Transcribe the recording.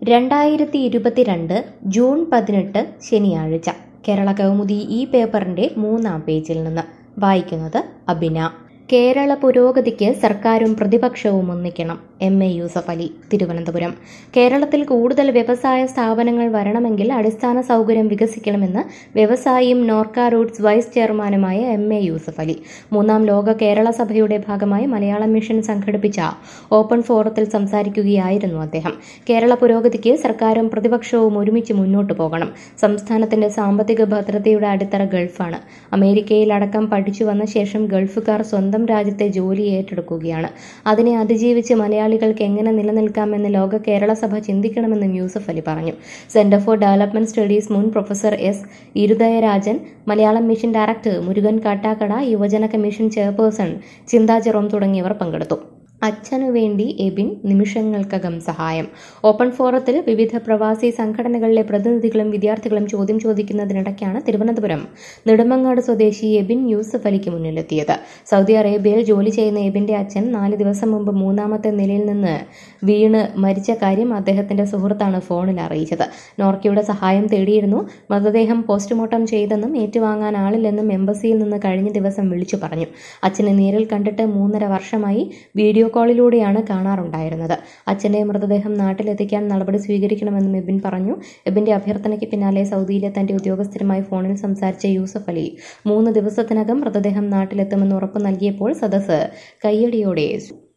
രണ്ടായിരത്തി ഇരുപത്തിരണ്ട് ജൂൺ പതിനെട്ട് ശനിയാഴ്ച കേരള കൗമുദി ഈ പേപ്പറിന്റെ മൂന്നാം പേജിൽ നിന്ന് വായിക്കുന്നത് അബിന കേരള പുരോഗതിക്ക് സർക്കാരും പ്രതിപക്ഷവും ഒന്നിക്കണം എം എ യൂസഫ് അലി തിരുവനന്തപുരം കേരളത്തിൽ കൂടുതൽ വ്യവസായ സ്ഥാപനങ്ങൾ വരണമെങ്കിൽ അടിസ്ഥാന സൗകര്യം വികസിക്കണമെന്ന് വ്യവസായിയും നോർക്ക റൂട്ട്സ് വൈസ് ചെയർമാനുമായ എം എ യൂസഫ് അലി മൂന്നാം ലോക കേരള സഭയുടെ ഭാഗമായി മലയാളം മിഷൻ സംഘടിപ്പിച്ച ഓപ്പൺ ഫോറത്തിൽ സംസാരിക്കുകയായിരുന്നു അദ്ദേഹം കേരള പുരോഗതിക്ക് സർക്കാരും പ്രതിപക്ഷവും ഒരുമിച്ച് മുന്നോട്ടു പോകണം സംസ്ഥാനത്തിന്റെ സാമ്പത്തിക ഭദ്രതയുടെ അടിത്തറ ഗൾഫാണ് അമേരിക്കയിലടക്കം പഠിച്ചു വന്ന ശേഷം ഗൾഫുകാർ സ്വന്തം രാജ്യത്തെ ജോലി ഏറ്റെടുക്കുകയാണ് അതിനെ അതിജീവിച്ച് മലയാളികൾക്ക് എങ്ങനെ നിലനിൽക്കാമെന്ന് ലോക കേരള സഭ ചിന്തിക്കണമെന്നും യൂസഫ് അലി പറഞ്ഞു സെന്റർ ഫോർ ഡെവലപ്മെന്റ് സ്റ്റഡീസ് മുൻ professor S Irudayarajan Malayalam mission director Murukan Kattakada യുവജന കമ്മീഷൻ ചെയർപേഴ്സൺ ചിന്താ ജെറോം തുടങ്ങിയവർ പങ്കെടുത്തു അച്ഛനു വേണ്ടി എബിൻ നിമിഷങ്ങൾക്കകം സഹായം ഓപ്പൺ ഫോറത്തിൽ വിവിധ പ്രവാസി സംഘടനകളിലെ പ്രതിനിധികളും വിദ്യാർത്ഥികളും ചോദ്യം ചോദിക്കുന്നതിനിടയ്ക്കാണ് തിരുവനന്തപുരം നെടുമങ്ങാട് സ്വദേശി എബിൻ യൂസഫ് അലിക്ക് മുന്നിലെത്തിയത് സൗദി അറേബ്യയിൽ ജോലി ചെയ്യുന്ന എബിന്റെ അച്ഛൻ നാല് ദിവസം മുമ്പ് മൂന്നാമത്തെ നിലയിൽ നിന്ന് വീണ് മരിച്ച കാര്യം അദ്ദേഹത്തിന്റെ സുഹൃത്താണ് ഫോണിൽ അറിയിച്ചത് നോർക്കയുടെ സഹായം തേടിയിരുന്നു മൃതദേഹം പോസ്റ്റ്മോർട്ടം ചെയ്തെന്നും ഏറ്റുവാങ്ങാൻ ആളില്ലെന്നും എംബസിയിൽ നിന്ന് കഴിഞ്ഞ ദിവസം വിളിച്ചു പറഞ്ഞു അച്ഛനെ നേരിൽ കണ്ടിട്ട് മൂന്നര വർഷമായി വീഡിയോ കോളിലൂടെയാണ് കാണാറുണ്ടായിരുന്നത് അച്ഛന്റെ മൃതദേഹം നാട്ടിലെത്തിക്കാൻ നടപടി സ്വീകരിക്കണമെന്നും എബിൻ പറഞ്ഞു എബിന്റെ അഭ്യർത്ഥനയ്ക്ക് പിന്നാലെ സൗദിയിലെ തന്റെ ഉദ്യോഗസ്ഥരുമായി ഫോണിൽ സംസാരിച്ച യൂസഫ് അലി മൂന്ന് ദിവസത്തിനകം മൃതദേഹം നാട്ടിലെത്തുമെന്ന് ഉറപ്പു നൽകിയപ്പോൾ സദസ്സ് കയ്യടിയോടെ